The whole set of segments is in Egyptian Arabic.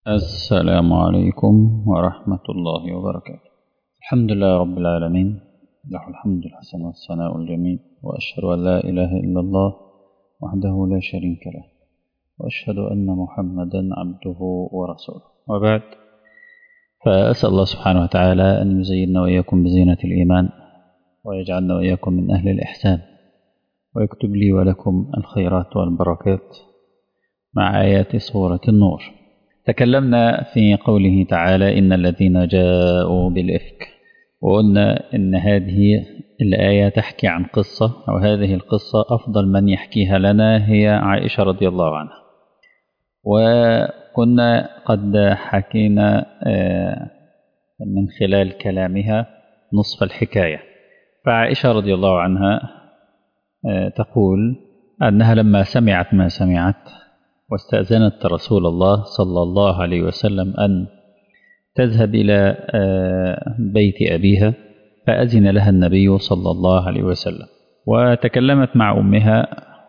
السلام عليكم ورحمة الله وبركاته الحمد لله رب العالمين له الحمد الحسن والثناء الجميل وأشهد أن لا إله إلا الله وحده لا شريك له وأشهد أن محمدا عبده ورسوله وبعد فأسأل الله سبحانه وتعالى أن يزيننا وإياكم بزينة الإيمان ويجعلنا وإياكم من أهل الإحسان ويكتب لي ولكم الخيرات والبركات مع آيات سورة النور تكلمنا في قوله تعالى إن الذين جاءوا بالإفك وقلنا إن هذه الآية تحكي عن قصة أو هذه القصة أفضل من يحكيها لنا هي عائشة رضي الله عنها وكنا قد حكينا من خلال كلامها نصف الحكاية فعائشة رضي الله عنها تقول أنها لما سمعت ما سمعت واستأذنت رسول الله صلى الله عليه وسلم أن تذهب إلى بيت أبيها فأذن لها النبي صلى الله عليه وسلم وتكلمت مع أمها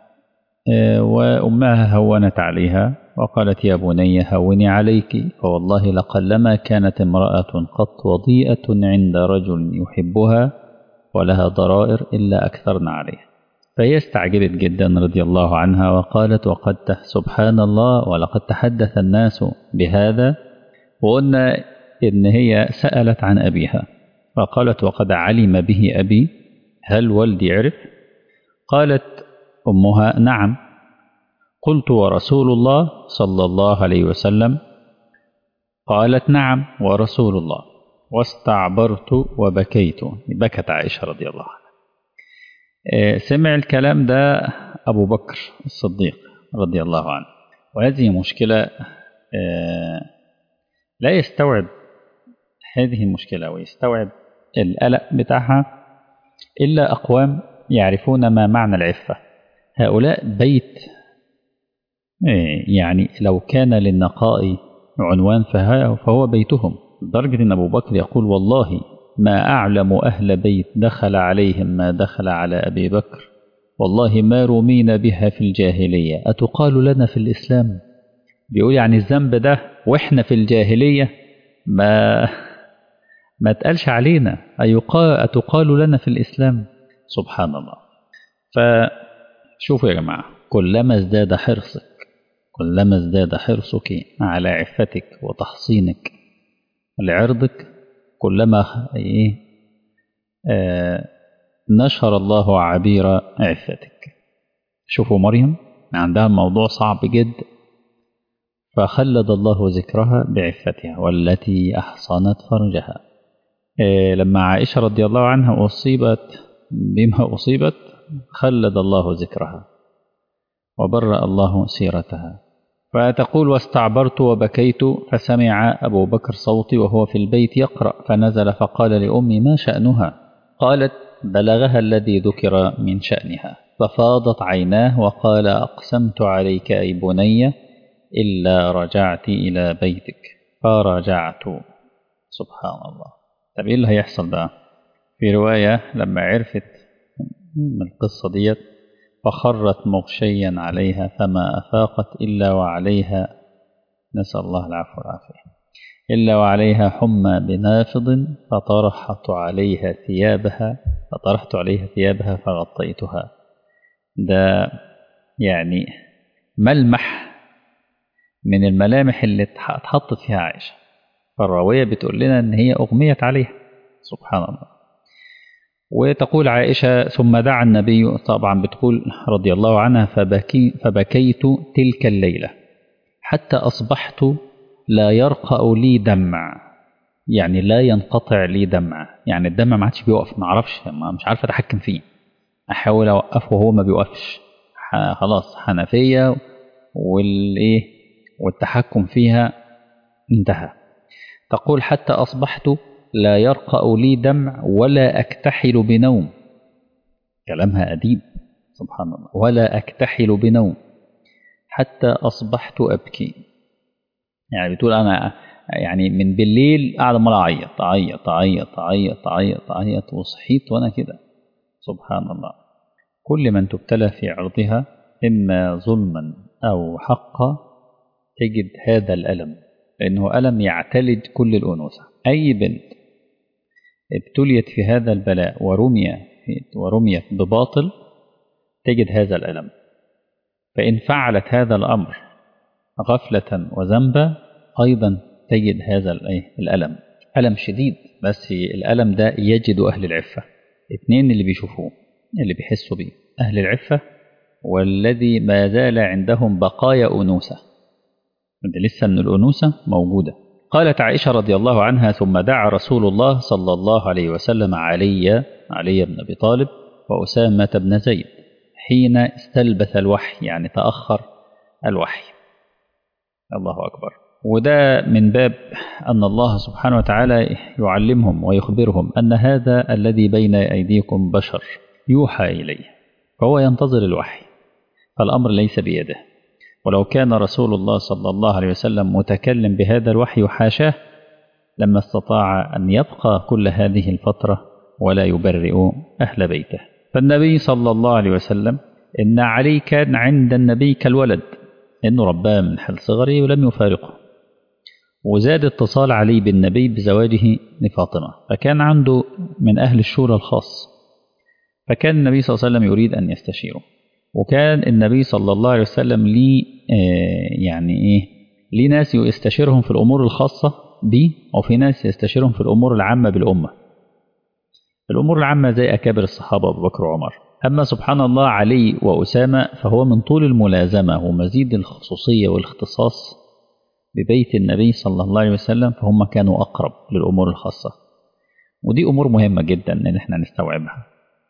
وأمها هونت عليها وقالت يا بني هوني عليك فوالله لقلما كانت امرأة قط وضيئة عند رجل يحبها ولها ضرائر إلا أكثرن عليها فهي استعجبت جدا رضي الله عنها وقالت وقد سبحان الله ولقد تحدث الناس بهذا وقلنا إن هي سألت عن أبيها فقالت وقد علم به أبي هل والدي عرف قالت أمها نعم قلت ورسول الله صلى الله عليه وسلم قالت نعم ورسول الله واستعبرت وبكيت بكت عائشة رضي الله عنها سمع الكلام ده أبو بكر الصديق رضي الله عنه وهذه مشكلة لا يستوعب هذه المشكلة ويستوعب القلق بتاعها إلا أقوام يعرفون ما معنى العفة هؤلاء بيت يعني لو كان للنقاء عنوان فهو بيتهم لدرجة أن أبو بكر يقول والله ما أعلم أهل بيت دخل عليهم ما دخل على أبي بكر والله ما رمينا بها في الجاهلية أتقال لنا في الإسلام بيقول يعني الذنب ده وإحنا في الجاهلية ما ما تقالش علينا أيقال أتقال لنا في الإسلام سبحان الله فشوفوا يا جماعة كلما ازداد حرصك كلما ازداد حرصك على عفتك وتحصينك لعرضك كلما ايه آه نشر الله عبير عفتك شوفوا مريم عندها الموضوع صعب جدا فخلد الله ذكرها بعفتها والتي أحصنت فرجها آه لما عائشة رضي الله عنها أصيبت بما أصيبت خلد الله ذكرها وبرأ الله سيرتها فتقول واستعبرت وبكيت فسمع أبو بكر صوتي وهو في البيت يقرأ فنزل فقال لأمي ما شأنها قالت بلغها الذي ذكر من شأنها ففاضت عيناه وقال أقسمت عليك أي بني إلا رجعت إلى بيتك فرجعت سبحان الله طب إيه اللي هيحصل بقى في رواية لما عرفت من القصة ديت فخرت مغشيا عليها فما أفاقت إلا وعليها نسأل الله العفو والعافية إلا وعليها حمى بنافض فطرحت عليها ثيابها فطرحت عليها ثيابها فغطيتها ده يعني ملمح من الملامح اللي اتحطت فيها عائشة فالراوية بتقول لنا إن هي أغميت عليها سبحان الله وتقول عائشة ثم دعا النبي طبعا بتقول رضي الله عنها فبكي فبكيت تلك الليلة حتى أصبحت لا يرقأ لي دمع يعني لا ينقطع لي دمع يعني الدمع ما عادش بيوقف ما اعرفش مش عارف اتحكم فيه احاول اوقفه وهو ما بيوقفش خلاص حنفية والايه والتحكم فيها انتهى تقول حتى أصبحت لا يرقأ لي دمع ولا أكتحل بنوم كلامها أديب سبحان الله ولا أكتحل بنوم حتى أصبحت أبكي يعني بتقول أنا يعني من بالليل قاعد عمال أعيط أعيط أعيط أعيط أعيط أعيط وصحيت وأنا كده سبحان الله كل من تبتلى في عرضها إما ظلما أو حقا تجد هذا الألم لأنه ألم يعتلج كل الأنوثة أي بنت ابتليت في هذا البلاء ورمي ورميت بباطل تجد هذا الألم فإن فعلت هذا الأمر غفلة وذنبا أيضا تجد هذا الألم ألم شديد بس الألم ده يجد أهل العفة اثنين اللي بيشوفوه اللي بيحسوا بيه أهل العفة والذي ما زال عندهم بقايا أنوثة لسه أن الأنوثة موجودة قالت عائشة رضي الله عنها ثم دعا رسول الله صلى الله عليه وسلم علي علي بن أبي طالب وأسامة بن زيد حين استلبث الوحي يعني تأخر الوحي الله أكبر وده من باب أن الله سبحانه وتعالى يعلمهم ويخبرهم أن هذا الذي بين أيديكم بشر يوحى إليه فهو ينتظر الوحي فالأمر ليس بيده ولو كان رسول الله صلى الله عليه وسلم متكلم بهذا الوحي حاشاه لما استطاع أن يبقى كل هذه الفترة ولا يبرئ أهل بيته فالنبي صلى الله عليه وسلم إن علي كان عند النبي كالولد إنه رباه من حال صغره ولم يفارقه وزاد اتصال علي بالنبي بزواجه لفاطمة فكان عنده من أهل الشورى الخاص فكان النبي صلى الله عليه وسلم يريد أن يستشيره وكان النبي صلى الله عليه وسلم ليه آه يعني إيه ليه ناس يستشيرهم في الأمور الخاصة بيه وفي ناس يستشيرهم في الأمور العامة بالأمة الأمور العامة زي أكابر الصحابة أبو بكر وعمر أما سبحان الله علي وأسامة فهو من طول الملازمة ومزيد الخصوصية والاختصاص ببيت النبي صلى الله عليه وسلم فهم كانوا أقرب للأمور الخاصة ودي أمور مهمة جدا إن احنا نستوعبها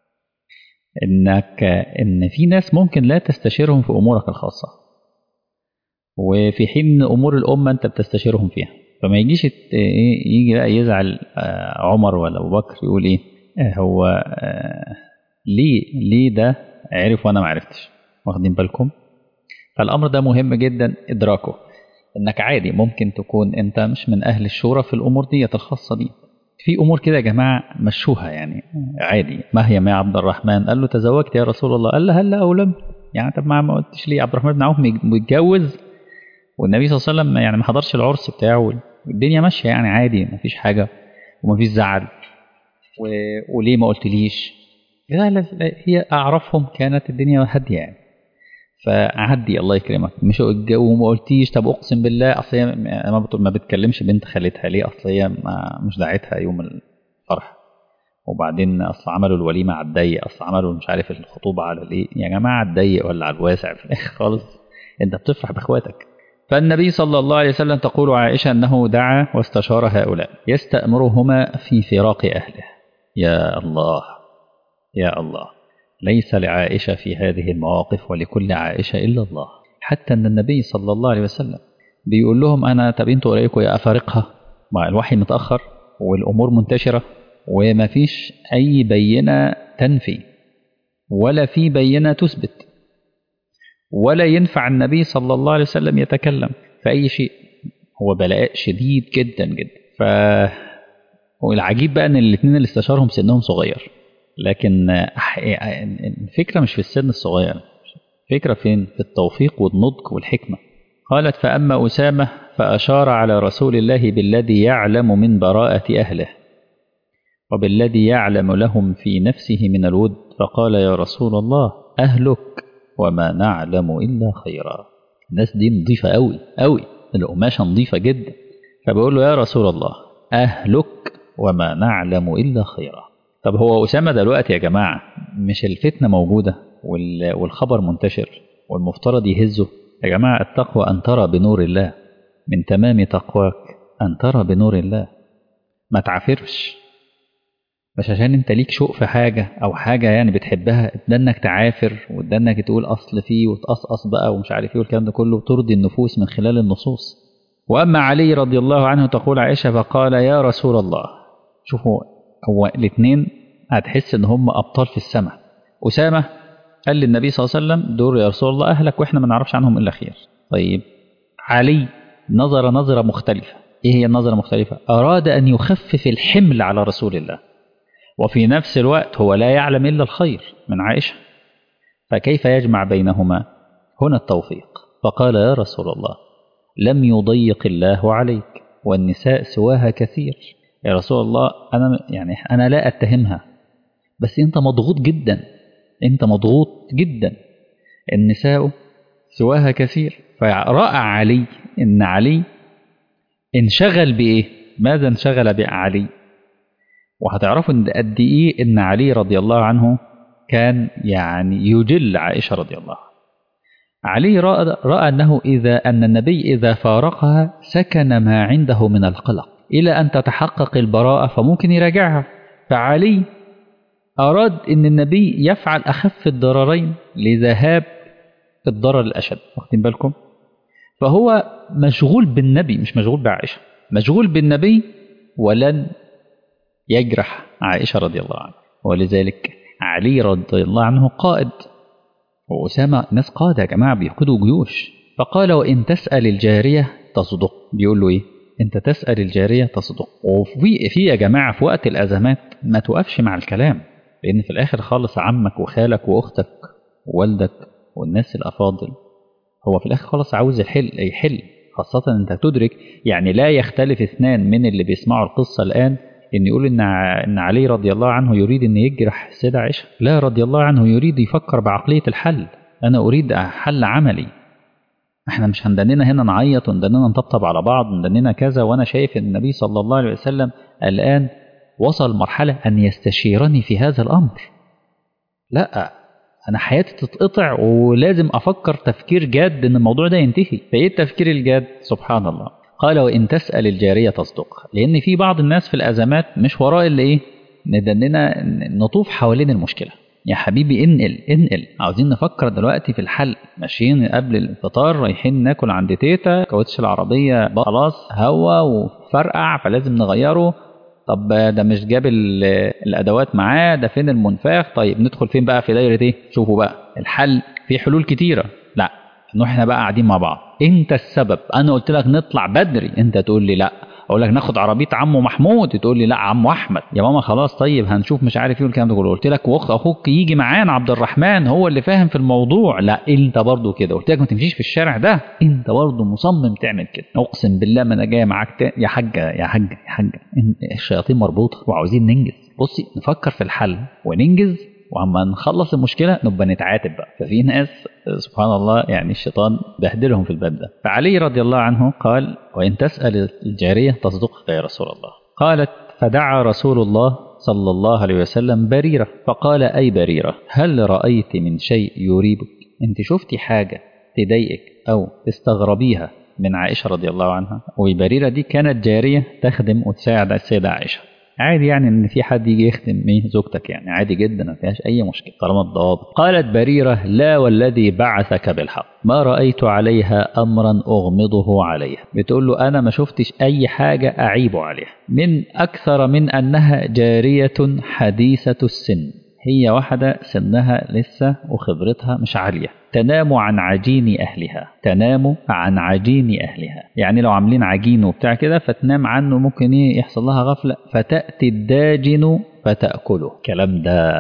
إنك إن في ناس ممكن لا تستشيرهم في أمورك الخاصة وفي حين أمور الأمة أنت بتستشيرهم فيها فما يجيش يجي بقى يزعل عمر ولا أبو بكر يقول إيه هو ليه ليه ده عرف وأنا ما عرفتش واخدين بالكم فالأمر ده مهم جدا إدراكه انك عادي ممكن تكون انت مش من اهل الشورى في الامور ديت الخاصه بي في امور كده يا جماعه مشوها يعني عادي ما هي ما عبد الرحمن قال له تزوجت يا رسول الله قال له هلا او لم يعني طب ما قلتش ليه عبد الرحمن بن عوف متجوز والنبي صلى الله عليه وسلم يعني ما حضرش العرس بتاعه والدنيا ماشيه يعني عادي ما فيش حاجه وما فيش زعل و... وليه ما قلتليش لا لا هي اعرفهم كانت الدنيا هاديه يعني فعدي الله يكرمك مش وما قلتيش طب اقسم بالله اصل هي ما, ما بتكلمش بنت خالتها ليه اصل هي مش دعيتها يوم الفرح وبعدين اصل عملوا الوليمه على الضيق اصل عملوا مش عارف الخطوبه على الايه يا جماعه على الضيق ولا على الواسع في الاخر خالص انت بتفرح باخواتك فالنبي صلى الله عليه وسلم تقول عائشه انه دعا واستشار هؤلاء يستامرهما في فراق اهله يا الله يا الله ليس لعائشة في هذه المواقف ولكل عائشة إلا الله حتى أن النبي صلى الله عليه وسلم بيقول لهم أنا طب انتوا رأيكم يا أفارقها مع الوحي متأخر والأمور منتشرة وما فيش أي بينة تنفي ولا في بينة تثبت ولا ينفع النبي صلى الله عليه وسلم يتكلم في أي شيء هو بلاء شديد جدا جدا ف والعجيب بقى ان الاثنين اللي استشارهم سنهم صغير لكن الفكرة مش في السن الصغير الفكرة فين في التوفيق والنضج والحكمة قالت فأما أسامة فأشار على رسول الله بالذي يعلم من براءة أهله وبالذي يعلم لهم في نفسه من الود فقال يا رسول الله أهلك وما نعلم إلا خيرا الناس دي نظيفة أوي أوي القماشة نظيفة جدا فبقول له يا رسول الله أهلك وما نعلم إلا خيرا طب هو أسامة دلوقتي يا جماعة مش الفتنة موجودة والخبر منتشر والمفترض يهزه يا جماعة التقوى أن ترى بنور الله من تمام تقواك أن ترى بنور الله ما تعافرش مش عشان انت ليك شوق في حاجة أو حاجة يعني بتحبها ده انك تعافر وده انك تقول أصل فيه وتقصقص بقى ومش عارف ايه والكلام ده كله ترضي النفوس من خلال النصوص وأما علي رضي الله عنه تقول عائشة فقال يا رسول الله شوفوا هو الاثنين هتحس ان هم ابطال في السماء اسامه قال للنبي صلى الله عليه وسلم دور يا رسول الله اهلك واحنا ما نعرفش عنهم الا خير طيب علي نظر نظره مختلفه ايه هي النظره المختلفه اراد ان يخفف الحمل على رسول الله وفي نفس الوقت هو لا يعلم الا الخير من عائشه فكيف يجمع بينهما هنا التوفيق فقال يا رسول الله لم يضيق الله عليك والنساء سواها كثير يا رسول الله أنا يعني أنا لا أتهمها بس أنت مضغوط جدا أنت مضغوط جدا النساء سواها كثير فرأى علي إن علي انشغل بإيه ماذا انشغل بعلي وهتعرفوا ان قد ايه ان علي رضي الله عنه كان يعني يجل عائشه رضي الله عنها علي رأى, رأى أنه إذا أن النبي إذا فارقها سكن ما عنده من القلق إلى أن تتحقق البراءة فممكن يراجعها فعلي أراد أن النبي يفعل أخف الضررين لذهاب الضرر الأشد واخدين بالكم فهو مشغول بالنبي مش مشغول بعائشة مشغول بالنبي ولن يجرح عائشة رضي الله عنها ولذلك علي رضي الله عنه قائد وأسامة ناس قادة يا جماعة بيقودوا جيوش فقال وإن تسأل الجارية تصدق بيقول له إيه أنت تسأل الجارية تصدق وفي في يا جماعة في وقت الأزمات ما توقفش مع الكلام لأن في الآخر خالص عمك وخالك وأختك ووالدك والناس الأفاضل هو في الآخر خالص عاوز يحل يحل خاصة أنت تدرك يعني لا يختلف اثنان من اللي بيسمعوا القصة الآن ان يقول ان ان علي رضي الله عنه يريد ان يجرح السيده عائشه لا رضي الله عنه يريد يفكر بعقليه الحل انا اريد حل عملي احنا مش هندننا هنا نعيط وندننا نطبطب على بعض وندننا كذا وانا شايف ان النبي صلى الله عليه وسلم الان وصل مرحله ان يستشيرني في هذا الامر لا انا حياتي تتقطع ولازم افكر تفكير جاد ان الموضوع ده ينتهي فايه التفكير الجاد سبحان الله قال وإن تسأل الجارية تصدق لأن في بعض الناس في الأزمات مش وراء اللي إيه ندننا نطوف حوالين المشكلة يا حبيبي انقل انقل عاوزين نفكر دلوقتي في الحل ماشيين قبل الفطار رايحين ناكل عند تيتا كاوتش العربية خلاص هوا وفرقع فلازم نغيره طب ده مش جاب الادوات معاه ده فين المنفاخ طيب ندخل فين بقى في دايره ايه شوفوا بقى الحل في حلول كتيره لا انه احنا بقى قاعدين مع بعض انت السبب انا قلت لك نطلع بدري انت تقول لي لا اقول لك ناخد عربيه عمو محمود تقول لي لا عمو احمد يا ماما خلاص طيب هنشوف مش عارف ايه والكلام ده كله قلت لك واخت اخوك يجي معانا عبد الرحمن هو اللي فاهم في الموضوع لا انت برضو كده قلت لك ما تمشيش في الشارع ده انت برضو مصمم تعمل كده اقسم بالله ما انا جاي معاك يا حاجه يا حاجه يا حاجه الشياطين مربوطه وعاوزين ننجز بصي نفكر في الحل وننجز واما نخلص المشكله نبقى نتعاتب بقى ففي ناس سبحان الله يعني الشيطان بهدلهم في الباب ده فعلي رضي الله عنه قال وان تسال الجاريه تصدقك يا رسول الله قالت فدعا رسول الله صلى الله عليه وسلم بريره فقال اي بريره هل رايت من شيء يريبك انت شفتي حاجه تضايقك او تستغربيها من عائشه رضي الله عنها وبريره دي كانت جاريه تخدم وتساعد السيده عائشه عادي يعني ان في حد يجي يخدم ايه زوجتك يعني عادي جدا ما فيهاش اي مشكله طالما الضوابط قالت بريره لا والذي بعثك بالحق ما رايت عليها امرا اغمضه عليها بتقول له انا ما شفتش اي حاجه اعيب عليها من اكثر من انها جاريه حديثه السن هي واحده سنها لسه وخبرتها مش عاليه تنام عن عجين أهلها تنام عن عجين أهلها يعني لو عاملين عجين وبتاع كده فتنام عنه ممكن إيه يحصل لها غفلة فتأتي الداجن فتأكله الكلام ده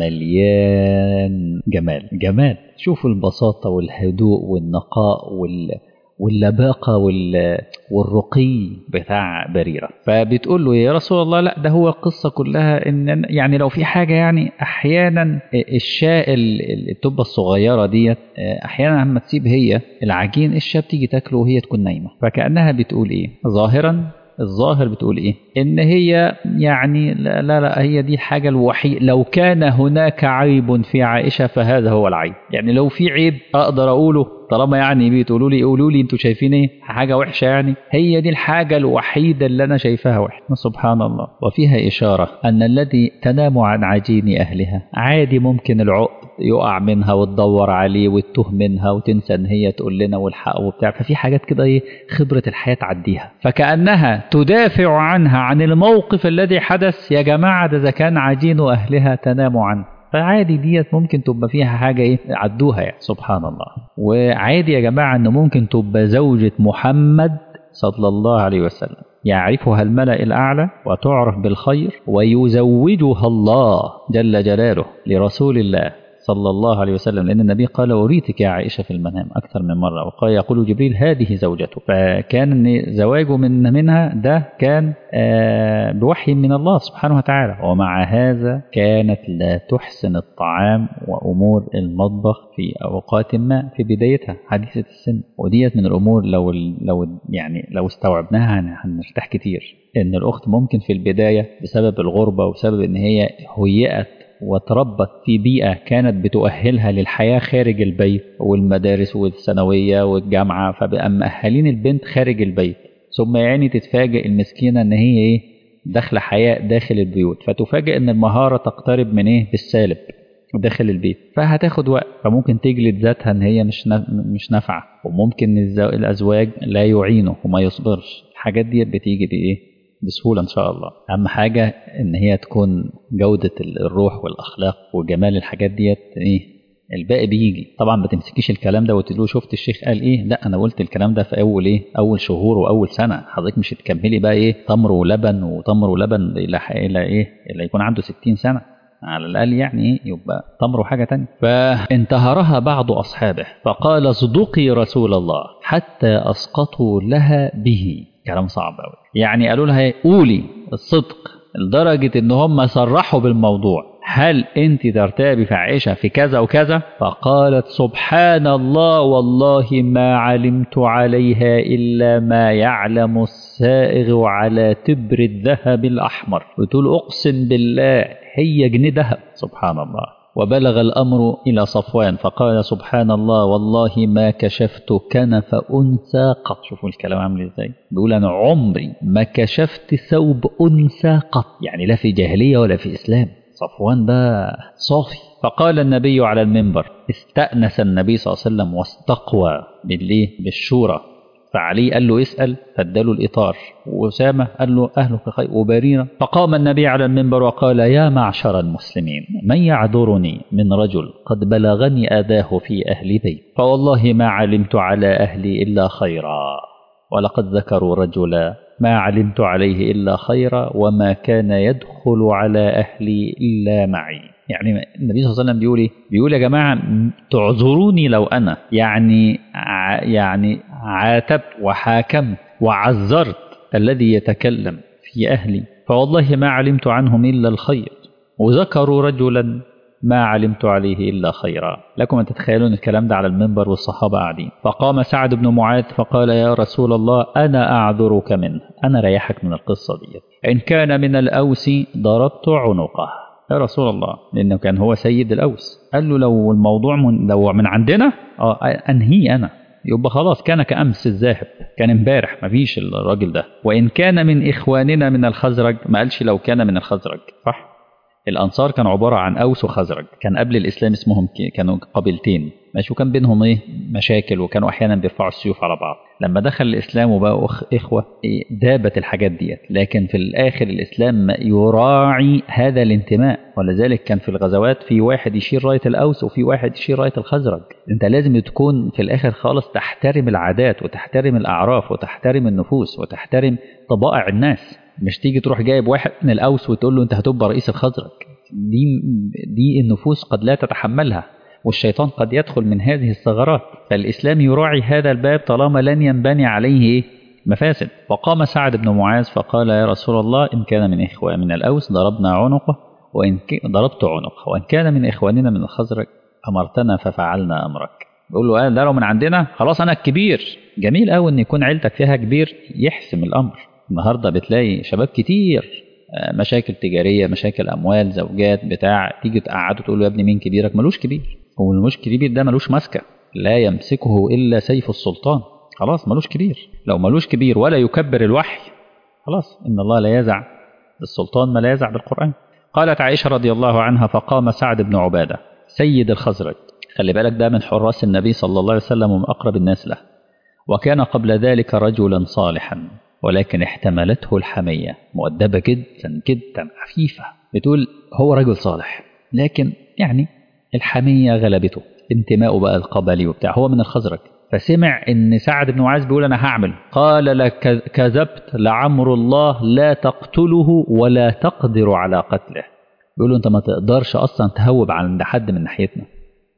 مليان جمال جمال شوفوا البساطة والهدوء والنقاء وال واللباقة وال... والرقي بتاع بريرة فبتقول له يا رسول الله لا ده هو القصة كلها إن يعني لو في حاجة يعني أحيانا الشاء التوبة الصغيرة ديت أحيانا لما تسيب هي العجين الشاة بتيجي تاكله وهي تكون نايمة فكأنها بتقول إيه ظاهرا الظاهر بتقول ايه ان هي يعني لا لا, لا هي دي الحاجة الوحيدة لو كان هناك عيب في عائشة فهذا هو العيب يعني لو في عيب اقدر اقوله طالما يعني بتقولوا لي قولوا لي انتوا شايفين ايه حاجه وحشه يعني هي دي الحاجه الوحيده اللي انا شايفاها وحشه سبحان الله وفيها اشاره ان الذي تنام عن عجين اهلها عادي ممكن العقد يقع منها وتدور عليه وتتوه منها وتنسى ان هي تقول لنا والحق وبتاع ففي حاجات كده ايه خبره الحياه تعديها فكانها تدافع عنها عن الموقف الذي حدث يا جماعه ده اذا كان عجين اهلها تنام عنه فعادي ديت ممكن تبقى فيها حاجة ايه عدوها يعني سبحان الله وعادي يا جماعة ان ممكن تبقى زوجة محمد صلى الله عليه وسلم يعرفها الملأ الأعلى وتعرف بالخير ويزوجها الله جل جلاله لرسول الله صلى الله عليه وسلم لأن النبي قال أريتك يا عائشة في المنام أكثر من مرة وقال يقول جبريل هذه زوجته فكان زواجه من منها ده كان بوحي من الله سبحانه وتعالى ومع هذا كانت لا تحسن الطعام وأمور المطبخ في أوقات ما في بدايتها حديثة السن وديت من الأمور لو لو يعني لو استوعبناها هنرتاح كتير إن الأخت ممكن في البداية بسبب الغربة وبسبب إن هي هيئت وتربت في بيئة كانت بتؤهلها للحياة خارج البيت والمدارس والثانوية والجامعة فبقى مأهلين البنت خارج البيت ثم يعني تتفاجئ المسكينة إن هي إيه داخلة حياة داخل البيوت فتفاجئ إن المهارة تقترب من إيه بالسالب داخل البيت فهتاخد وقت فممكن تجلد ذاتها ان هي مش مش نافعه وممكن الازواج لا يعينه وما يصبرش الحاجات دي بتيجي بايه بسهوله ان شاء الله اهم حاجه ان هي تكون جوده الروح والاخلاق وجمال الحاجات ديت ايه الباقي بيجي طبعا ما تمسكيش الكلام ده وتقول له شفت الشيخ قال ايه لا انا قلت الكلام ده في اول ايه اول شهور واول سنه حضرتك مش هتكملي بقى ايه تمر ولبن وتمر ولبن الى الى ايه اللي يكون عنده 60 سنه على الأقل يعني يبقى تمر حاجة تانية فانتهرها بعض أصحابه فقال اصدقي رسول الله حتى أسقطوا لها به كلام صعب أوي يعني قالوا لها قولي الصدق لدرجة إن هم صرحوا بالموضوع هل أنت ترتابي في عائشة في كذا وكذا فقالت سبحان الله والله ما علمت عليها إلا ما يعلم السائغ على تبر الذهب الأحمر بتقول أقسم بالله هي جنيه ذهب سبحان الله وبلغ الأمر إلى صفوان فقال سبحان الله والله ما كشفت كنف أنثى قط شوفوا الكلام عامل إزاي بيقول أنا عمري ما كشفت ثوب أنثى قط يعني لا في جاهلية ولا في إسلام صفوان ده صافي فقال النبي على المنبر استأنس النبي صلى الله عليه وسلم واستقوى بالليه بالشورى فعلي قال له اسأل فاداله الإطار وأسامة قال له أهلك خير وبارينا فقام النبي على المنبر وقال يا معشر المسلمين من يعذرني من رجل قد بلغني أذاه في أهل بيت فوالله ما علمت على أهلي إلا خيرا ولقد ذكروا رجلا ما علمت عليه إلا خيرا وما كان يدخل على أهلي إلا معي يعني النبي صلى الله عليه وسلم بيقول ايه؟ بيقول يا جماعه تعذروني لو انا يعني ع... يعني عاتبت وحاكمت وعذرت الذي يتكلم في اهلي فوالله ما علمت عنهم الا الخير وذكروا رجلا ما علمت عليه الا خيرا لكم ان تتخيلون الكلام ده على المنبر والصحابه قاعدين فقام سعد بن معاذ فقال يا رسول الله انا اعذرك منه انا ريحك من القصه دي ان كان من الاوس ضربت عنقه يا رسول الله لأنه كان هو سيد الأوس قال له لو الموضوع من لو من عندنا اه أنهي أنا يبقى خلاص كان كأمس الذاهب كان امبارح مفيش الراجل ده وإن كان من إخواننا من الخزرج ما قالش لو كان من الخزرج صح الأنصار كانوا عبارة عن أوس وخزرج كان قبل الإسلام اسمهم كانوا قبيلتين ماشي وكان بينهم إيه مشاكل وكانوا أحيانا بيرفعوا السيوف على بعض لما دخل الإسلام وبقوا إخوة دابت الحاجات ديت لكن في الآخر الإسلام يراعي هذا الانتماء ولذلك كان في الغزوات في واحد يشيل راية الأوس وفي واحد يشيل راية الخزرج أنت لازم تكون في الآخر خالص تحترم العادات وتحترم الأعراف وتحترم النفوس وتحترم طبائع الناس مش تيجي تروح جايب واحد من الأوس وتقول له أنت هتبقى رئيس الخزرج دي دي النفوس قد لا تتحملها والشيطان قد يدخل من هذه الثغرات فالإسلام يراعي هذا الباب طالما لن ينبني عليه مفاسد وقام سعد بن معاذ فقال يا رسول الله إن كان من إخوة من الأوس ضربنا عنقه وإن ضربت عنقه وإن كان من إخواننا من الخزرج أمرتنا ففعلنا أمرك بيقول له ده لو من عندنا خلاص أنا الكبير جميل قوي إن يكون عيلتك فيها كبير يحسم الأمر النهاردة بتلاقي شباب كتير مشاكل تجارية مشاكل أموال زوجات بتاع تيجي تقعده تقول له يا ابني مين كبيرك ملوش كبير هو ملوش كبير ده ملوش ماسكة لا يمسكه إلا سيف السلطان خلاص ملوش كبير لو ملوش كبير ولا يكبر الوحي خلاص إن الله لا يزع بالسلطان ما لا يزع بالقرآن قالت عائشة رضي الله عنها فقام سعد بن عبادة سيد الخزرج خلي بالك ده من حراس النبي صلى الله عليه وسلم ومن أقرب الناس له وكان قبل ذلك رجلا صالحا ولكن احتملته الحمية مؤدبة جدا جدا عفيفة بتقول هو رجل صالح لكن يعني الحمية غلبته انتماءه بقى القبلي وبتاع هو من الخزرج فسمع ان سعد بن معاذ بيقول انا هعمل قال لك كذبت لعمر الله لا تقتله ولا تقدر على قتله بيقول له انت ما تقدرش اصلا تهوب عند حد من ناحيتنا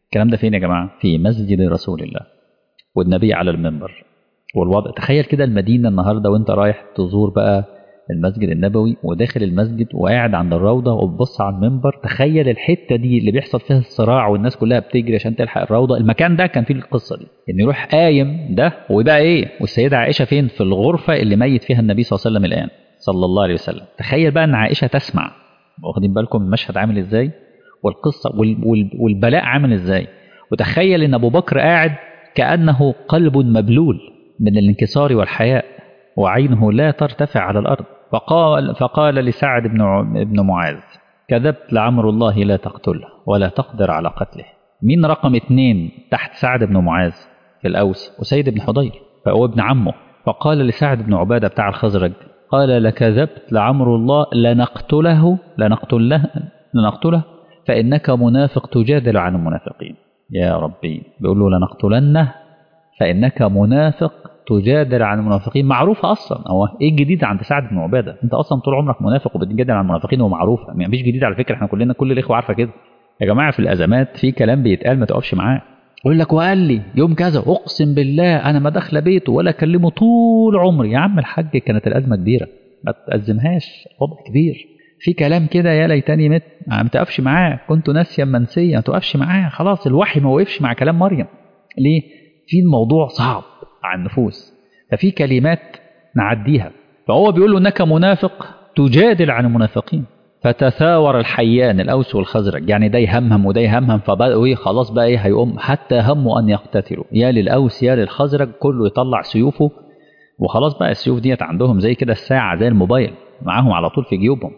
الكلام ده فين يا جماعة في مسجد رسول الله والنبي على المنبر والوضع تخيل كده المدينة النهاردة وانت رايح تزور بقى المسجد النبوي وداخل المسجد وقاعد عند الروضة وبتبص على المنبر تخيل الحتة دي اللي بيحصل فيها الصراع والناس كلها بتجري عشان تلحق الروضة المكان ده كان فيه القصة دي ان يروح قايم ده وده ايه والسيدة عائشة فين في الغرفة اللي ميت فيها النبي صلى الله عليه وسلم الآن صلى الله عليه وسلم تخيل بقى ان عائشة تسمع واخدين بالكم المشهد عامل ازاي والقصة والبلاء عامل ازاي وتخيل ان ابو بكر قاعد كأنه قلب مبلول من الانكسار والحياء وعينه لا ترتفع على الأرض فقال, فقال لسعد بن, بن معاذ كذبت لعمر الله لا تقتله ولا تقدر على قتله مين رقم اثنين تحت سعد بن معاذ في الأوس وسيد بن حضير فهو ابن عمه فقال لسعد بن عبادة بتاع الخزرج قال لكذبت لعمر الله لنقتله لنقتله لنقتله فإنك منافق تجادل عن المنافقين يا ربي بيقول له لنقتلنه فإنك منافق تجادل عن المنافقين معروفة أصلا هو إيه الجديد عند سعد بن عبادة أنت أصلا طول عمرك منافق وبتجادل عن المنافقين ومعروفة يعني مفيش جديد على فكرة إحنا كلنا كل الإخوة عارفة كده يا جماعة في الأزمات في كلام بيتقال ما تقفش معاه يقول لك وقال لي يوم كذا أقسم بالله أنا ما داخلة بيته ولا أكلمه طول عمري يا عم الحاج كانت الأزمة كبيرة ما تأزمهاش وضع كبير في كلام كده يا ليتني مت ما تقفش معاه كنت ناسيا منسيا ما تقفش معاه خلاص الوحي ما وقفش مع كلام مريم ليه في الموضوع صعب على النفوس ففي كلمات نعديها فهو بيقول له انك منافق تجادل عن المنافقين فتثاور الحيان الاوس والخزرج يعني ده يهمهم وده يهمهم فبقوا ايه خلاص بقى ايه هيقوم حتى هموا ان يقتتلوا يا للاوس يا للخزرج كله يطلع سيوفه وخلاص بقى السيوف ديت عندهم زي كده الساعه زي الموبايل معاهم على طول في جيوبهم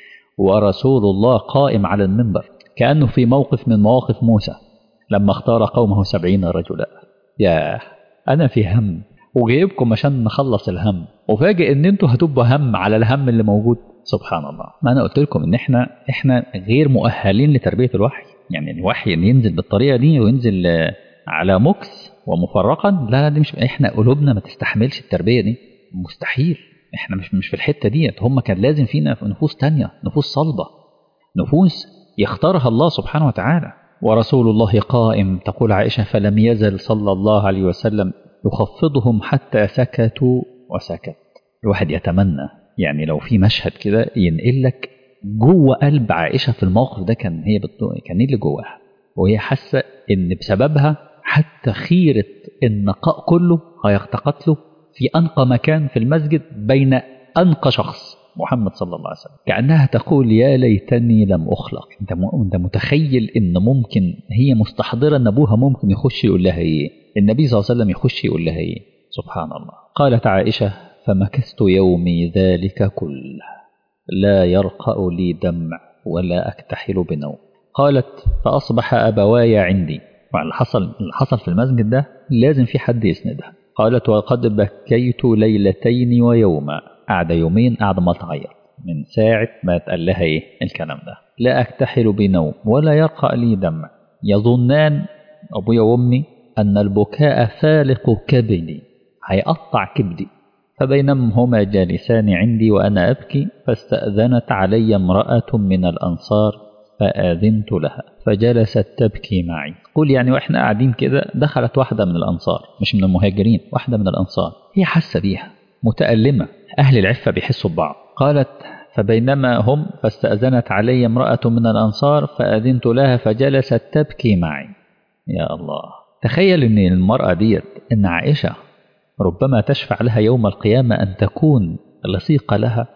ورسول الله قائم على المنبر كانه في موقف من مواقف موسى لما اختار قومه سبعين رجلا يا انا في هم وجايبكم عشان نخلص الهم وفاجئ ان انتوا هتبقوا هم على الهم اللي موجود سبحان الله ما انا قلت لكم ان احنا احنا غير مؤهلين لتربيه الوحي يعني الوحي ان ينزل بالطريقه دي وينزل على مكس ومفرقا لا لا دي مش احنا قلوبنا ما تستحملش التربيه دي مستحيل احنا مش مش في الحته ديت هم كان لازم فينا نفوس تانية نفوس صلبه نفوس يختارها الله سبحانه وتعالى ورسول الله قائم تقول عائشه فلم يزل صلى الله عليه وسلم يخفضهم حتى سكتوا وسكت الواحد يتمنى يعني لو في مشهد كده ينقل لك جوه قلب عائشه في الموقف ده كان هي بتو... كان ايه اللي جواها وهي حاسه ان بسببها حتى خيره النقاء كله هيقتقتله في انقى مكان في المسجد بين انقى شخص محمد صلى الله عليه وسلم كانها تقول يا ليتني لم اخلق انت م... انت متخيل ان ممكن هي مستحضره ان ابوها ممكن يخش يقول لها ايه النبي صلى الله عليه وسلم يخش يقول لها ايه سبحان الله قالت عائشه فمكثت يومي ذلك كله لا يرقأ لي دمع ولا أكتحل بنوم قالت فأصبح أبواي عندي اللي حصل اللي حصل في المسجد ده لازم في حد يسندها قالت وقد بكيت ليلتين ويوما قعد يومين قعد ما تعيط من ساعة ما اتقال لها ايه الكلام ده لا أكتحل بنوم ولا يرقأ لي دمع يظنان أبويا وأمي أن البكاء فالق كبدي هيقطع كبدي فبينما هما جالسان عندي وأنا أبكي فاستأذنت علي امرأة من الأنصار فآذنت لها فجلست تبكي معي قول يعني وإحنا قاعدين كده دخلت واحدة من الأنصار مش من المهاجرين واحدة من الأنصار هي حاسة بيها متألمة أهل العفة بيحسوا ببعض قالت فبينما هم فاستأذنت علي امرأة من الأنصار فأذنت لها فجلست تبكي معي يا الله تخيل أن المرأة ديت أن عائشة ربما تشفع لها يوم القيامة أن تكون لصيق لها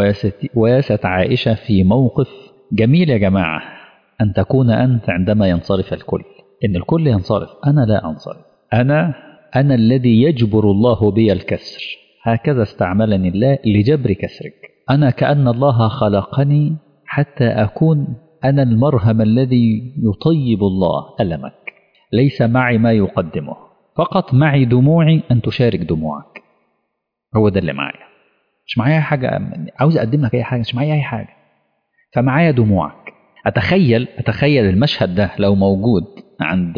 وياست عائشة في موقف جميل يا جماعة أن تكون أنت عندما ينصرف الكل إن الكل ينصرف أنا لا أنصرف أنا أنا الذي يجبر الله بي الكسر هكذا استعملني الله لجبر كسرك أنا كأن الله خلقني حتى أكون أنا المرهم الذي يطيب الله ألمك ليس معي ما يقدمه فقط معي دموعي أن تشارك دموعك هو ده اللي معايا مش معايا حاجة عاوز أقدم لك أي حاجة مش معايا أي حاجة فمعايا دموعك أتخيل أتخيل المشهد ده لو موجود عند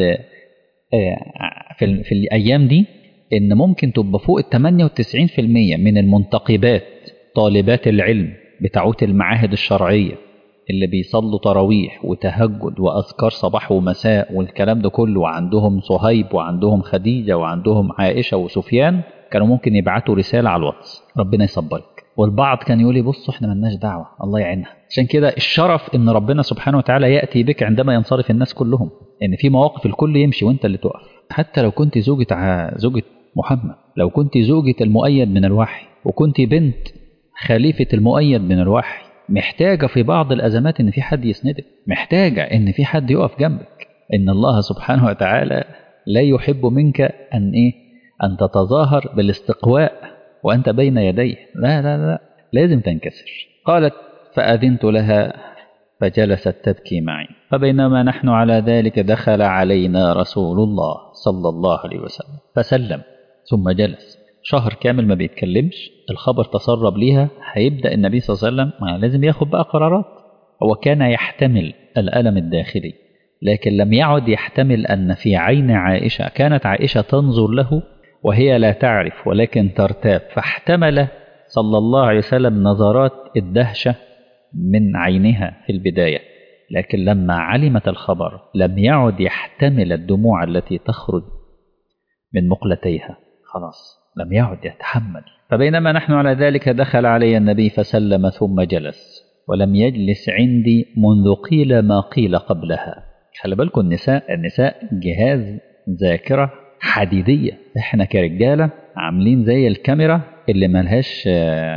في, في الأيام دي إن ممكن تبقى فوق ال 98% من المنتقبات طالبات العلم بتاعوت المعاهد الشرعية اللي بيصلوا تراويح وتهجد وأذكار صباح ومساء والكلام ده كله وعندهم صهيب وعندهم خديجة وعندهم عائشة وسفيان كانوا ممكن يبعتوا رسالة على الواتس ربنا يصبرك والبعض كان يقول لي بصوا احنا ملناش دعوة الله يعينها عشان كده الشرف ان ربنا سبحانه وتعالى يأتي بك عندما ينصرف الناس كلهم ان في مواقف الكل يمشي وانت اللي تقف حتى لو كنت زوجة ع... زوجة محمد لو كنت زوجة المؤيد من الوحي وكنت بنت خليفة المؤيد من الوحي محتاجة في بعض الأزمات إن في حد يسندك محتاجة إن في حد يقف جنبك إن الله سبحانه وتعالى لا يحب منك أن إيه أن تتظاهر بالاستقواء وأنت بين يديه لا لا لا لازم تنكسر قالت فأذنت لها فجلست تبكي معي فبينما نحن على ذلك دخل علينا رسول الله صلى الله عليه وسلم فسلم ثم جلس شهر كامل ما بيتكلمش الخبر تسرب ليها هيبدأ النبي صلى الله عليه وسلم لازم ياخد بقى قرارات هو كان يحتمل الألم الداخلي لكن لم يعد يحتمل أن في عين عائشة كانت عائشة تنظر له وهي لا تعرف ولكن ترتاب فاحتمل صلى الله عليه وسلم نظرات الدهشة من عينها في البداية لكن لما علمت الخبر لم يعد يحتمل الدموع التي تخرج من مقلتيها خلاص لم يعد يتحمل فبينما نحن على ذلك دخل علي النبي فسلم ثم جلس ولم يجلس عندي منذ قيل ما قيل قبلها خلي بالكم النساء النساء جهاز ذاكرة حديدية احنا كرجالة عاملين زي الكاميرا اللي ملهاش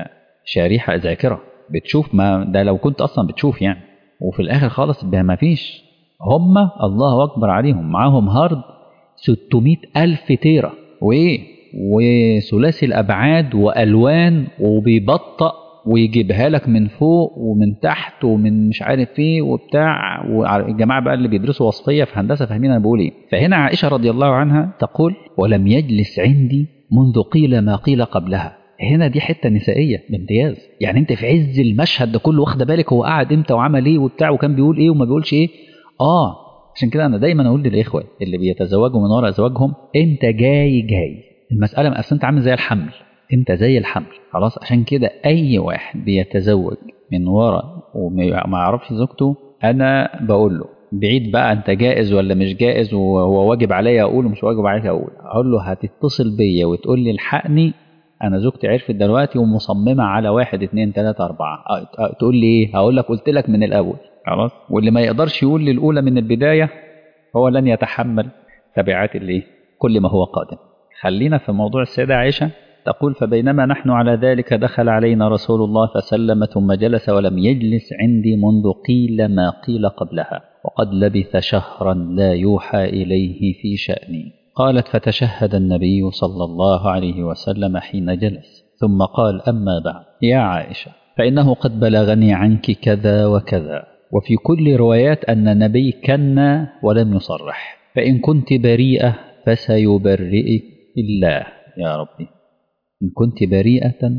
شريحة ذاكرة بتشوف ما ده لو كنت اصلا بتشوف يعني وفي الاخر خالص ما فيش هم الله اكبر عليهم معاهم هارد 600 الف تيرا وايه وثلاثي الابعاد والوان وبيبطأ ويجيبها لك من فوق ومن تحت ومن مش عارف ايه وبتاع والجماعه بقى اللي بيدرسوا وصفيه في هندسه فاهمين انا بقول ايه فهنا عائشه رضي الله عنها تقول ولم يجلس عندي منذ قيل ما قيل قبلها هنا دي حته نسائيه بامتياز يعني انت في عز المشهد ده كله واخده بالك هو قعد امتى وعمل ايه وبتاع وكان بيقول ايه وما بيقولش ايه اه عشان كده انا دايما اقول للاخوه اللي بيتزوجوا من وراء ازواجهم انت جاي جاي المساله اصل انت عامل زي الحمل انت زي الحمل خلاص عشان كده اي واحد بيتزوج من وراء وما يعرفش زوجته انا بقول له بعيد بقى انت جائز ولا مش جائز وهو واجب عليا اقول ومش واجب عليك اقول اقول له هتتصل بيا وتقول لي الحقني انا زوجتي عرفت دلوقتي ومصممه على واحد اتنين تلاته اربعه تقول لي ايه هقول لك قلت لك من الاول خلاص واللي ما يقدرش يقول لي الاولى من البدايه هو لن يتحمل تبعات الايه كل ما هو قادم خلينا في موضوع السيده عائشه تقول فبينما نحن على ذلك دخل علينا رسول الله فسلم ثم جلس ولم يجلس عندي منذ قيل ما قيل قبلها وقد لبث شهرا لا يوحى إليه في شأني قالت فتشهد النبي صلى الله عليه وسلم حين جلس ثم قال أما بعد يا عائشة فإنه قد بلغني عنك كذا وكذا وفي كل روايات أن النبي كن ولم يصرح فإن كنت بريئة فسيبرئك الله يا ربي إن كنت بريئة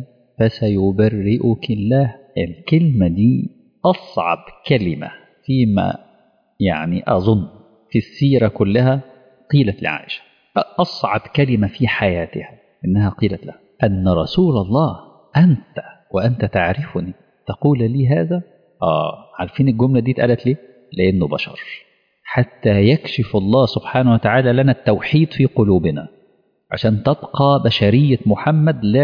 فسيبرئك الله الكلمة دي أصعب كلمة فيما يعني أظن في السيرة كلها قيلت لعائشة أصعب كلمة في حياتها إنها قيلت لها أن رسول الله أنت وأنت تعرفني تقول لي هذا آه عارفين الجملة دي اتقالت ليه لأنه بشر حتى يكشف الله سبحانه وتعالى لنا التوحيد في قلوبنا عشان تبقى بشرية محمد لا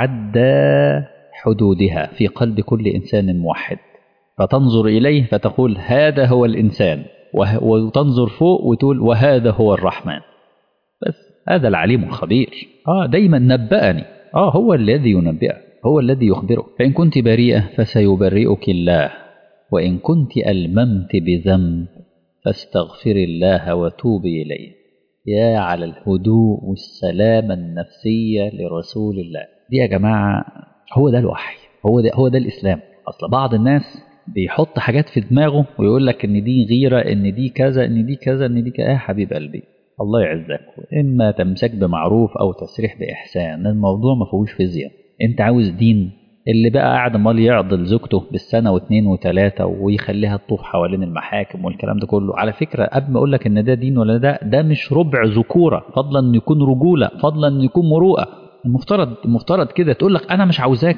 تتعدى حدودها في قلب كل إنسان موحد فتنظر إليه فتقول هذا هو الإنسان وتنظر فوق وتقول وهذا هو الرحمن بس هذا العليم الخبير آه دايما نبأني آه هو الذي ينبئك هو الذي يخبرك فإن كنت بريئة فسيبرئك الله وإن كنت ألممت بذنب فاستغفر الله وتوبي إليه يا على الهدوء والسلامة النفسية لرسول الله دي يا جماعة هو ده الوحي هو ده هو ده الإسلام أصل بعض الناس بيحط حاجات في دماغه ويقول لك إن دي غيرة إن دي كذا إن دي كذا إن دي كذا يا حبيب قلبي الله يعزك إما تمسك بمعروف أو تسريح بإحسان الموضوع ما فيهوش فيزياء أنت عاوز دين اللي بقى قاعد امال يعضل زوجته بالسنه واثنين وثلاثه ويخليها تطوف حوالين المحاكم والكلام ده كله على فكره قبل ما اقول لك ان ده دين ولا ده ده مش ربع ذكوره فضلا ان يكون رجوله فضلا ان يكون مروءه المفترض المفترض كده تقول لك انا مش عاوزاك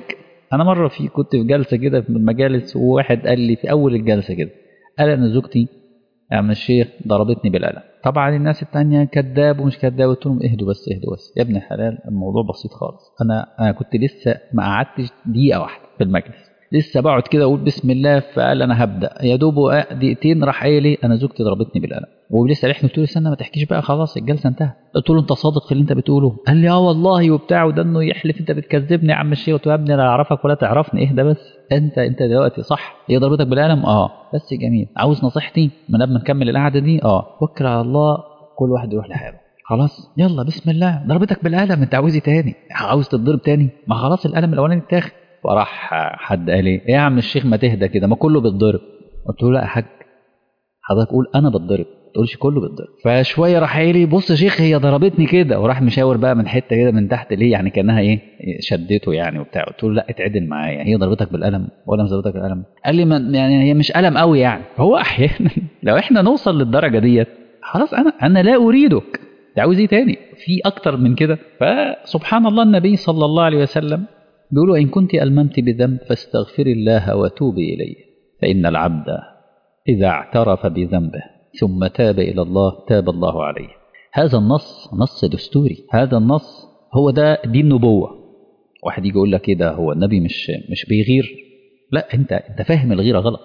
انا مره في كنت في جلسه كده في المجالس وواحد قال لي في اول الجلسه كده قال انا زوجتي يا عم الشيخ ضربتني بالقلم طبعا الناس التانية كذاب ومش كذاب قلت لهم اهدوا بس اهدوا بس يا ابن الحلال الموضوع بسيط خالص انا انا كنت لسه ما قعدتش دقيقه واحده في المجلس لسه بقعد كده اقول بسم الله فقال انا هبدا يا دوب دقيقتين راح قايل لي انا زوجتي ضربتني بالقلم ولسه ريحني قلت له استنى ما تحكيش بقى خلاص الجلسه انتهت قلت له انت صادق في اللي انت بتقوله قال لي اه والله وبتاع وده انه يحلف انت بتكذبني يا عم الشيخ قلت له يا ابني لا اعرفك ولا تعرفني اهدى بس انت انت دلوقتي صح هي ضربتك بالقلم اه بس جميل عاوز نصيحتي من قبل ما نكمل القعده دي اه توكل على الله كل واحد يروح لحاله خلاص يلا بسم الله ضربتك بالقلم انت عاوز ايه تاني عاوز تتضرب تاني ما خلاص القلم الاولاني اتاخد وراح حد قال ايه يا عم الشيخ ما تهدى كده ما كله بيتضرب قلت له لا يا حاج حضرتك قول انا بتضرب ما تقولش كله بيتضرب فشويه راح قايل لي بص يا شيخ هي ضربتني كده وراح مشاور بقى من حته كده من تحت ليه يعني كانها ايه شدته يعني وبتاع قلت له لا اتعدل معايا هي ضربتك بالقلم ولا مش ضربتك بالقلم قال لي ما يعني هي مش قلم قوي يعني هو احيانا لو احنا نوصل للدرجه ديت خلاص انا انا لا اريدك عاوز ايه تاني في اكتر من كده فسبحان الله النبي صلى الله عليه وسلم بيقولوا إن كنت ألممت بذنب فاستغفر الله وتوبي إليه فإن العبد إذا اعترف بذنبه ثم تاب إلى الله تاب الله عليه هذا النص نص دستوري هذا النص هو ده دي النبوة واحد يجي يقول لك كده هو النبي مش مش بيغير لا انت انت فاهم الغيرة غلط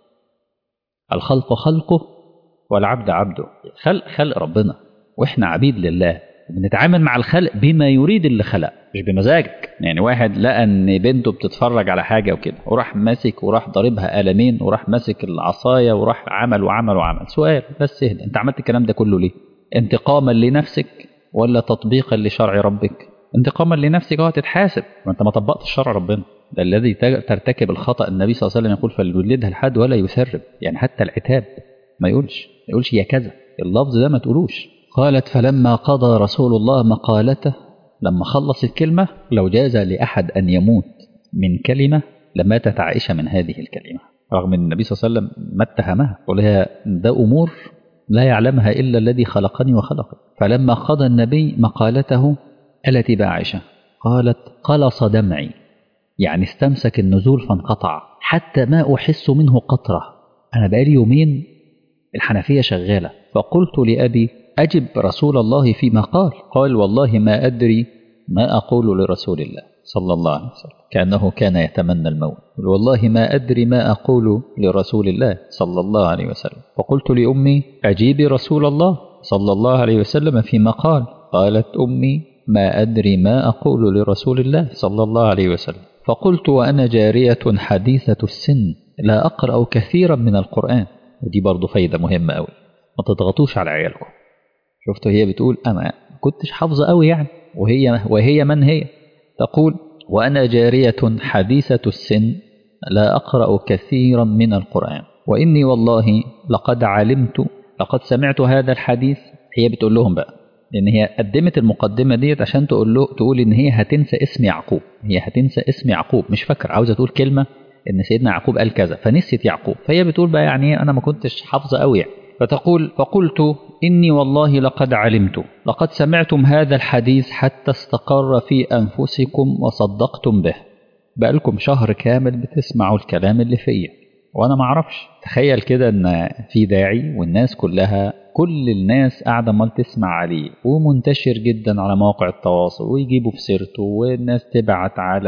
الخلق خلقه والعبد عبده خلق خلق ربنا واحنا عبيد لله بنتعامل مع الخلق بما يريد اللي خلق مش بمزاجك يعني واحد لقى ان بنته بتتفرج على حاجه وكده وراح ماسك وراح ضاربها قلمين وراح ماسك العصايه وراح عمل وعمل وعمل سؤال بس اهدى انت عملت الكلام ده كله ليه انتقاما لنفسك ولا تطبيقا لشرع ربك انتقاما لنفسك اه تتحاسب ما انت ما طبقتش شرع ربنا ده الذي ترتكب الخطا النبي صلى الله عليه وسلم يقول فليولدها الحد ولا يسرب يعني حتى العتاب ما يقولش ما يقولش يا كذا اللفظ ده ما تقولوش قالت فلما قضى رسول الله مقالته لما خلص الكلمة لو جاز لأحد أن يموت من كلمة لماتت عائشة من هذه الكلمة رغم أن النبي صلى الله عليه وسلم ما اتهمها قولها ده أمور لا يعلمها إلا الذي خلقني وخلقك فلما قضى النبي مقالته التي بعائشة قالت قلص دمعي يعني استمسك النزول فانقطع حتى ما أحس منه قطرة أنا بقالي يومين الحنفية شغالة فقلت لأبي أجب رسول الله فيما قال قال والله ما أدري ما أقول لرسول الله صلى الله عليه وسلم كأنه كان يتمنى الموت والله ما أدري ما أقول لرسول الله صلى الله عليه وسلم فقلت لأمي أجيبي رسول الله صلى الله عليه وسلم فيما قال قالت أمي ما أدري ما أقول لرسول الله صلى الله عليه وسلم فقلت وأنا جارية حديثة السن لا أقرأ كثيرا من القرآن ودي برضو فايدة مهمة أوي ما تضغطوش على عيالكم شفتوا هي بتقول أنا كنتش حافظة أوي يعني وهي وهي من هي تقول وأنا جارية حديثة السن لا أقرأ كثيرا من القرآن وإني والله لقد علمت لقد سمعت هذا الحديث هي بتقول لهم بقى لأن هي قدمت المقدمة ديت عشان تقول له تقول إن هي هتنسى اسم يعقوب هي هتنسى اسم يعقوب مش فاكر عاوزة تقول كلمة إن سيدنا يعقوب قال كذا فنسيت يعقوب فهي بتقول بقى يعني أنا ما كنتش حافظة أوي يعني فتقول فقلت إني والله لقد علمت لقد سمعتم هذا الحديث حتى استقر في أنفسكم وصدقتم به بقالكم شهر كامل بتسمعوا الكلام اللي فيا وأنا ما أعرفش تخيل كده إن في داعي والناس كلها كل الناس قاعدة مال تسمع عليه ومنتشر جدا على مواقع التواصل ويجيبوا في سيرته والناس تبعت على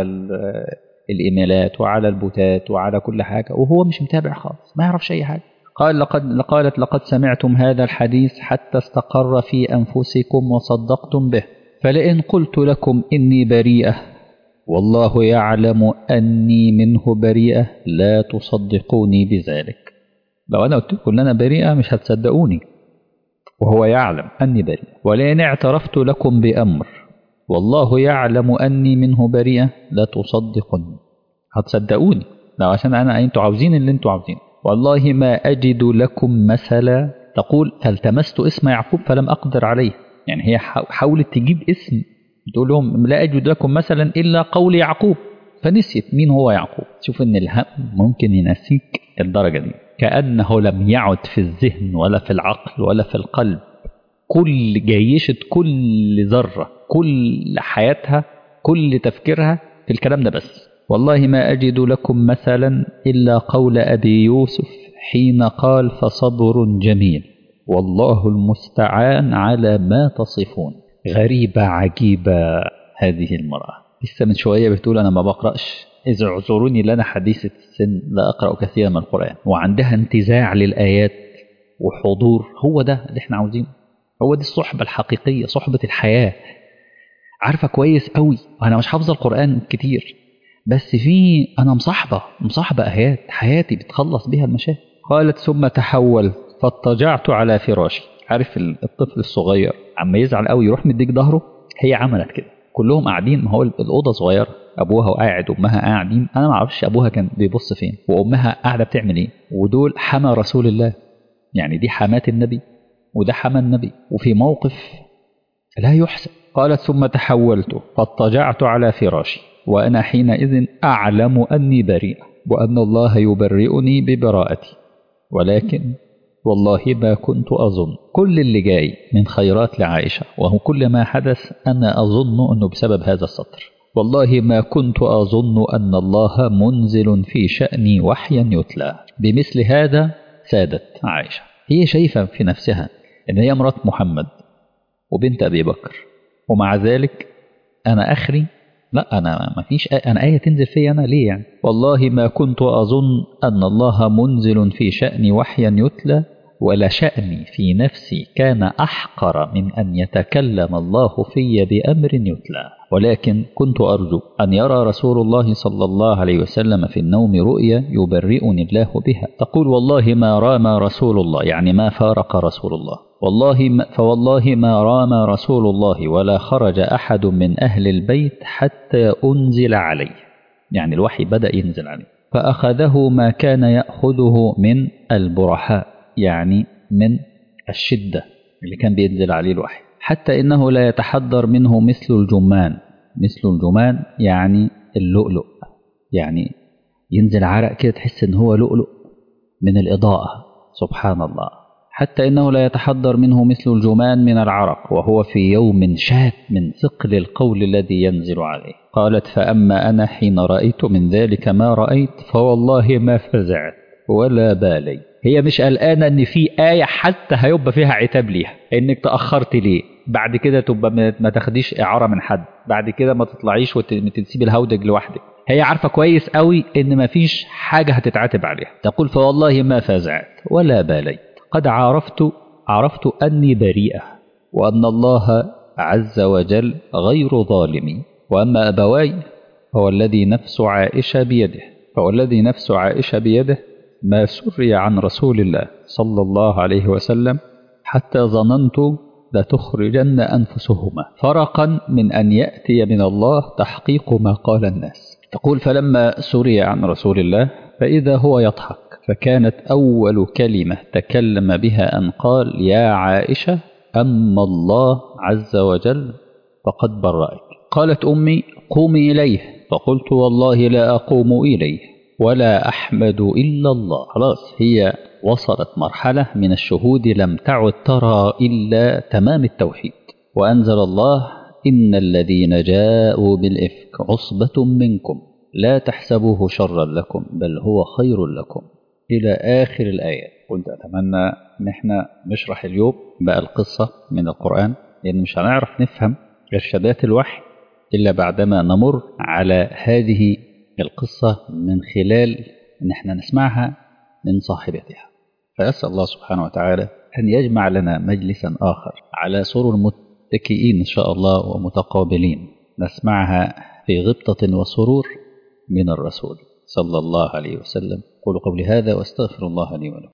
الإيميلات وعلى البوتات وعلى كل حاجة وهو مش متابع خالص ما يعرفش أي حاجة قال لقد قالت لقد سمعتم هذا الحديث حتى استقر في أنفسكم وصدقتم به فلئن قلت لكم إني بريئة والله يعلم أني منه بريئة لا تصدقوني بذلك لو أنا قلت لكم أن أنا بريئة مش هتصدقوني وهو يعلم أني بريئة ولئن اعترفت لكم بأمر والله يعلم أني منه بريئة لا تصدقني هتصدقوني لو عشان أنا أنتوا عاوزين اللي أنتوا عاوزينه والله ما أجد لكم مثلا تقول فالتمست اسم يعقوب فلم أقدر عليه يعني هي حاولت تجيب اسم تقول لهم لا أجد لكم مثلا إلا قول يعقوب فنسيت مين هو يعقوب شوف ان الهم ممكن ينسيك الدرجة دي كأنه لم يعد في الذهن ولا في العقل ولا في القلب كل جيشة كل ذرة كل حياتها كل تفكيرها في الكلام ده بس والله ما أجد لكم مثلا إلا قول أبي يوسف حين قال فصبر جميل والله المستعان على ما تصفون غريبة عجيبة هذه المرأة لسه من شوية بتقول أنا ما بقرأش إذا اعذروني لنا حديثة السن لا أقرأ كثيرا من القرآن وعندها انتزاع للآيات وحضور هو ده اللي احنا عاوزينه هو دي الصحبة الحقيقية صحبة الحياة عارفة كويس قوي أنا مش حافظة القرآن كتير بس في أنا مصاحبة مصاحبة آيات حياتي بتخلص بيها المشاكل قالت ثم تحول فاضطجعت على فراشي عارف الطفل الصغير عما يزعل قوي يروح مديك ظهره هي عملت كده كلهم قاعدين ما هو الأوضة صغيرة أبوها وقاعد أمها قاعدين أنا ما أعرفش أبوها كان بيبص فين وأمها قاعدة بتعمل إيه ودول حما رسول الله يعني دي حمات النبي وده حما النبي وفي موقف لا يحسن قالت ثم تحولت فاضطجعت على فراشي وأنا حينئذ أعلم أني بريئة وأن الله يبرئني ببراءتي ولكن والله ما كنت أظن كل اللي جاي من خيرات لعائشة وهو كل ما حدث أنا أظن أنه بسبب هذا السطر والله ما كنت أظن أن الله منزل في شأني وحيا يتلى بمثل هذا سادت عائشة هي شايفة في نفسها أن هي مرات محمد وبنت أبي بكر ومع ذلك أنا أخري لا أنا ما فيش أنا آية تنزل في أنا ليه يعني والله ما كنت أظن أن الله منزل في شأني وحيا يتلى ولا شأني في نفسي كان أحقر من أن يتكلم الله في بأمر يتلى ولكن كنت أرجو أن يرى رسول الله صلى الله عليه وسلم في النوم رؤيا يبرئني الله بها تقول والله ما رام رسول الله يعني ما فارق رسول الله والله ما فوالله ما رام رسول الله ولا خرج أحد من أهل البيت حتى أنزل عليه يعني الوحي بدأ ينزل عليه فأخذه ما كان يأخذه من البرحاء يعني من الشدة اللي كان بينزل عليه الوحي حتى إنه لا يتحضر منه مثل الجمان مثل الجمان يعني اللؤلؤ يعني ينزل عرق كده تحس إن هو لؤلؤ من الإضاءة سبحان الله حتى إنه لا يتحضر منه مثل الجمان من العرق وهو في يوم شاك من ثقل القول الذي ينزل عليه قالت فأما أنا حين رأيت من ذلك ما رأيت فوالله ما فزعت ولا بالي هي مش قلقانة ان في آية حتى هيبقى فيها عتاب ليها انك تأخرت ليه بعد كده تبقى ما تاخديش إعارة من حد بعد كده ما تطلعيش وتسيب الهودج لوحدك هي عارفة كويس قوي ان ما فيش حاجة هتتعاتب عليها تقول فوالله ما فزعت ولا باليت قد عرفت عرفت أني بريئة وأن الله عز وجل غير ظالمي وأما أبواي فهو الذي نفس عائشة بيده فهو الذي نفس عائشة بيده ما سري عن رسول الله صلى الله عليه وسلم حتى ظننت لتخرجن أنفسهما فرقا من أن يأتي من الله تحقيق ما قال الناس تقول فلما سري عن رسول الله فإذا هو يضحك فكانت أول كلمة تكلم بها أن قال يا عائشة أما الله عز وجل فقد برأك قالت أمي قومي إليه فقلت والله لا أقوم إليه ولا أحمد إلا الله خلاص هي وصلت مرحلة من الشهود لم تعد ترى إلا تمام التوحيد وأنزل الله إن الذين جاءوا بالإفك عصبة منكم لا تحسبوه شرا لكم بل هو خير لكم إلى آخر الآيات كنت أتمنى إن احنا نشرح اليوم بقى القصة من القرآن لأن مش هنعرف نفهم إرشادات الوحي إلا بعدما نمر على هذه القصة من خلال إن احنا نسمعها من صاحبتها فأسأل الله سبحانه وتعالى أن يجمع لنا مجلسا آخر على سرر متكئين إن شاء الله ومتقابلين نسمعها في غبطة وسرور من الرسول صلى الله عليه وسلم قولوا قولي هذا واستغفر الله لي ولكم